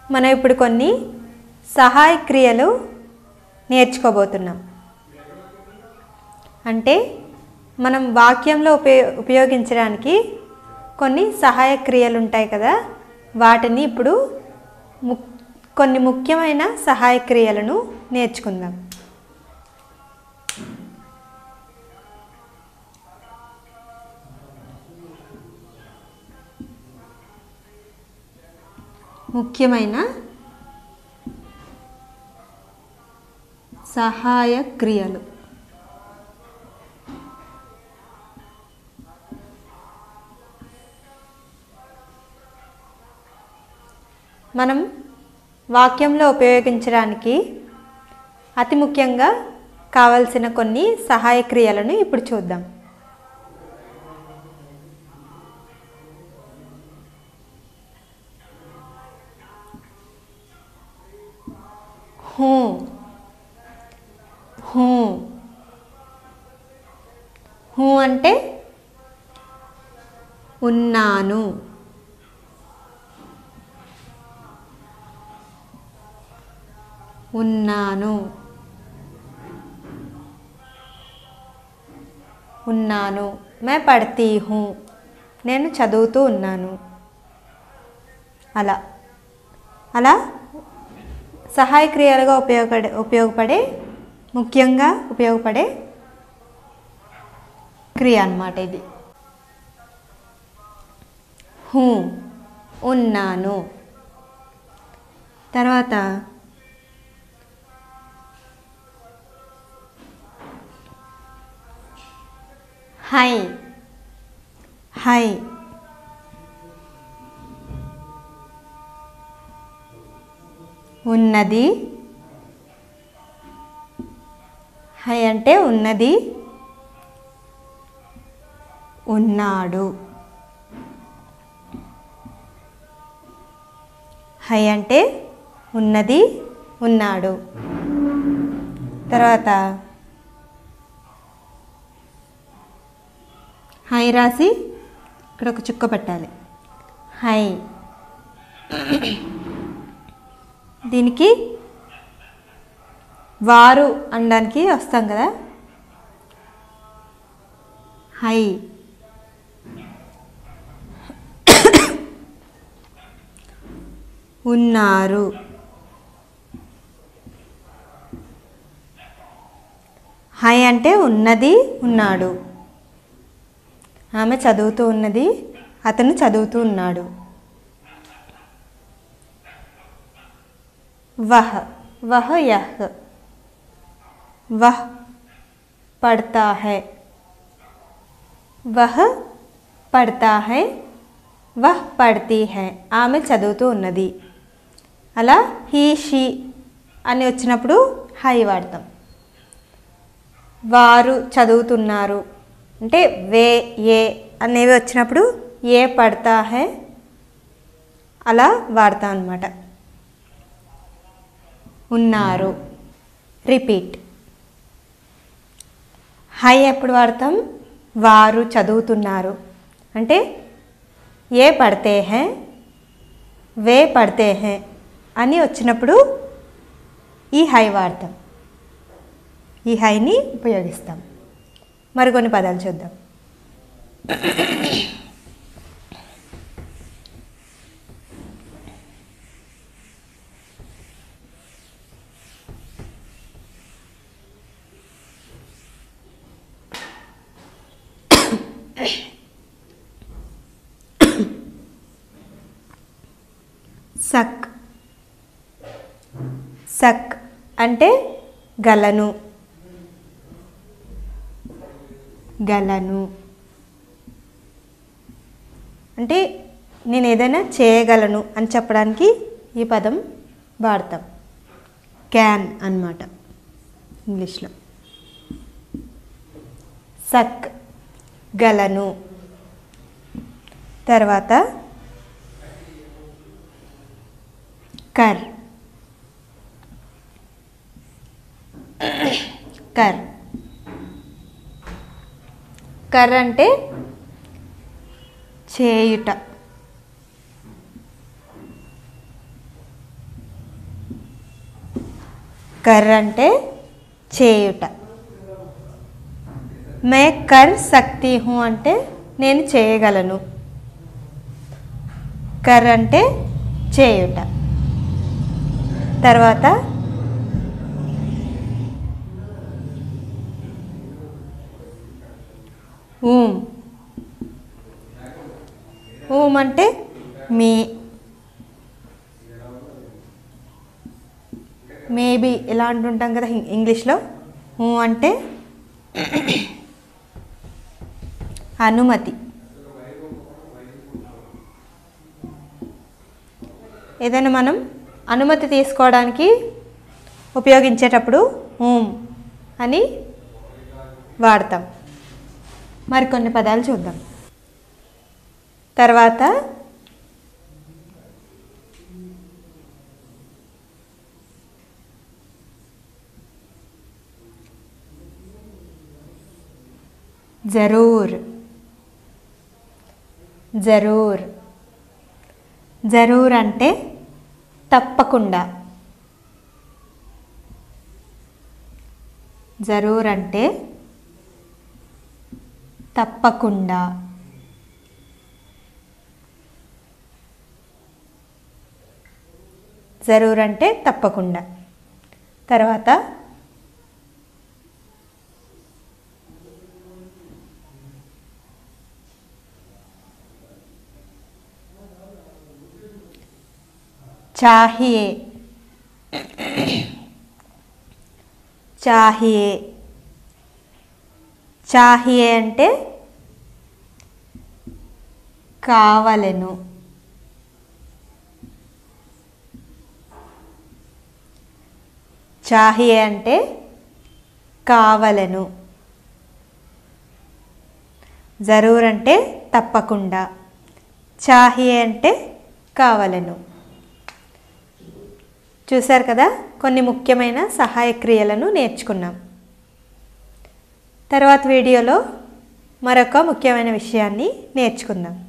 మనం ఇప్పుడు కొన్ని సహాయ క్రియలు నేర్చుకోబోతున్నాం అంటే మనం వాక్యంలో ఉపయో ఉపయోగించడానికి కొన్ని సహాయ క్రియలు ఉంటాయి కదా వాటిని ఇప్పుడు ము కొన్ని ముఖ్యమైన సహాయ క్రియలను నేర్చుకుందాం ముఖ్యమైన సహాయ క్రియలు మనం వాక్యంలో ఉపయోగించడానికి అతి ముఖ్యంగా కావలసిన కొన్ని సహాయ క్రియలను ఇప్పుడు చూద్దాం హూ హూ హూ అంటే ఉన్నాను ఉన్నాను ఉన్నాను మే పడతీ హూ నేను చదువుతూ ఉన్నాను అలా అలా సహాయ క్రియలుగా ఉపయోగపడే ఉపయోగపడే ముఖ్యంగా ఉపయోగపడే క్రియ అన్నమాట ఇది హూ ఉన్నాను తర్వాత హై హై ఉన్నది హై అంటే ఉన్నది ఉన్నాడు హై అంటే ఉన్నది ఉన్నాడు తర్వాత హై రాసి ఇక్కడ ఒక చుక్క పెట్టాలి హై దీనికి వారు అనడానికి వస్తాం కదా హై ఉన్నారు హై అంటే ఉన్నది ఉన్నాడు ఆమె చదువుతూ ఉన్నది అతను చదువుతూ ఉన్నాడు వహ్ వహ్ యహ్ వహ్ పడతా హై వహ్ పడతా హై వహ్ పడతీ హై ఆమె చదువుతూ ఉన్నది అలా హీ షీ అని వచ్చినప్పుడు హై వాడతాం వారు చదువుతున్నారు అంటే వే ఏ అనేవి వచ్చినప్పుడు ఏ పడతా హై అలా వాడతాం అన్నమాట ఉన్నారు రిపీట్ హై ఎప్పుడు వాడతాం వారు చదువుతున్నారు అంటే ఏ పడితే హే వే పడితే హే అని వచ్చినప్పుడు ఈ హై వాడతాం ఈ హైని ఉపయోగిస్తాం మరికొన్ని పదాలు చూద్దాం సక్ సక్ అంటే గలను గలను అంటే నేను ఏదైనా చేయగలను అని చెప్పడానికి ఈ పదం వాడతాం క్యాన్ అన్నమాట ఇంగ్లీష్లో సక్ గలను తర్వాత కర్ కర్ కర్ అంటే చేయుట కర్ అంటే చేయుట మే కర్ సక్తి హూ అంటే నేను చేయగలను కర్ అంటే చేయుట తర్వాత ఊం ఊం అంటే మీ మేబీ ఇలా అంటుంటాం కదా ఇం- ఇంగ్లీష్లో ఊ అంటే అనుమతి ఏదైనా మనం అనుమతి తీసుకోవడానికి ఉపయోగించేటప్పుడు ఊం అని వాడతాం మరికొన్ని పదాలు చూద్దాం తర్వాత జరూర్ జరూర్ జరూర్ అంటే తప్పకుండా జరూర్ అంటే తప్పకుండా జరూర్ అంటే తప్పకుండా తర్వాత चाहिए चाहिए चाहिए అంటే కావలెను चाहिए అంటే కావలెను జరూర్ అంటే తప్పకుండా चाहिए అంటే కావలెను చూశారు కదా కొన్ని ముఖ్యమైన సహాయ క్రియలను నేర్చుకున్నాం తర్వాత వీడియోలో మరొక ముఖ్యమైన విషయాన్ని నేర్చుకుందాం